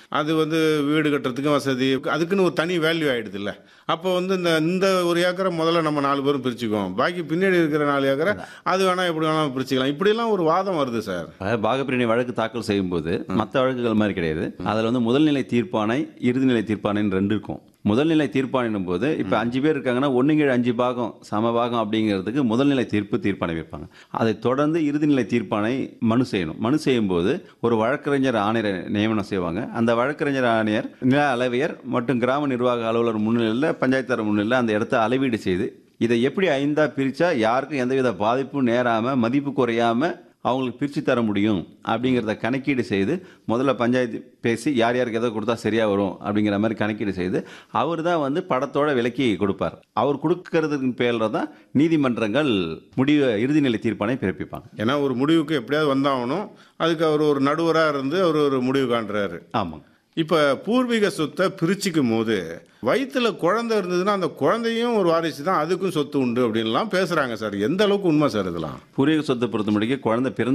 அது வந்து வீடு கட்டுறதுக்கும் வசதி அதுக்குன்னு ஒரு தனி வேல்யூ ஆயிடுதுல்ல அப்போ வந்து இந்த இந்த ஒரு ஏக்கரை முதல்ல நம்ம நாலு பேரும் பிரிச்சுக்குவோம் பாக்கி பின்னாடி இருக்கிற நாலு ஏக்கரை அது வேணா எப்படி வேணாலும் பிரிச்சுக்கலாம் இப்படிலாம் ஒரு வாதம் வருது சார் அதாவது பாகப்பிரிவினை வழக்கு தாக்கல் செய்யும்போது மற்ற வழக்குகள் மாதிரி கிடையாது அதில் வந்து முதல்நிலை தீர்ப்பாணை இறுதிநிலை தீர்ப்பாணைன்னு ரெண்டு இருக்கும் முதல்நிலை தீர்ப்பாணைன்னும் போது இப்போ அஞ்சு பேர் இருக்காங்கன்னா ஒன்று கீழ் அஞ்சு பாகம் சம பாகம் அப்படிங்கிறதுக்கு முதல்நிலை தீர்ப்பு தீர்ப்பாணை வைப்பாங்க அதை தொடர்ந்து இறுதிநிலை தீர்ப்பாணை மனு செய்யணும் மனு செய்யும்போது ஒரு வழக்கறிஞர் ஆணையரை நியமனம் செய்வாங்க அந்த வழக்கறிஞர் ஆணையர் நில அளவையர் மற்றும் கிராம நிர்வாக அலுவலர் முன்னிலையில் பஞ்சாயத்தார் முன்னிலையில் அந்த இடத்த அளவீடு செய்து இதை எப்படி ஐந்தா பிரித்தா யாருக்கும் எந்தவித பாதிப்பும் நேராமல் மதிப்பு குறையாமல் அவங்களுக்கு பிரித்து தர முடியும் அப்படிங்கிறத கணக்கீடு செய்து முதல்ல பஞ்சாயத்து பேசி யார் யாருக்கு எதை கொடுத்தா சரியாக வரும் அப்படிங்கிற மாதிரி கணக்கீடு செய்து அவர் தான் வந்து படத்தோட விலக்கி கொடுப்பார் அவர் கொடுக்கறதுக்கு பேரில் தான் நீதிமன்றங்கள் முடிவு இறுதிநிலை தீர்ப்பானை பிறப்பிப்பாங்க ஏன்னா ஒரு முடிவுக்கு எப்படியாவது வந்தாகணும் அதுக்கு அவர் ஒரு நடுவராக இருந்து அவர் ஒரு முடிவு காண்றாரு ஆமாங்க இப்போ பூர்வீக சொத்தை பிரிச்சுக்கும் போது வயிற்றுல குழந்தை இருந்ததுன்னா அந்த குழந்தையும் ஒரு வாரிசு தான் அதுக்கும் சொத்து உண்டு அப்படின்லாம் பேசுகிறாங்க சார் எந்த அளவுக்கு உண்மை சார் இதெல்லாம் பூர்வீக சொத்தை பொறுத்த முடிக்க குழந்தை பிறந்த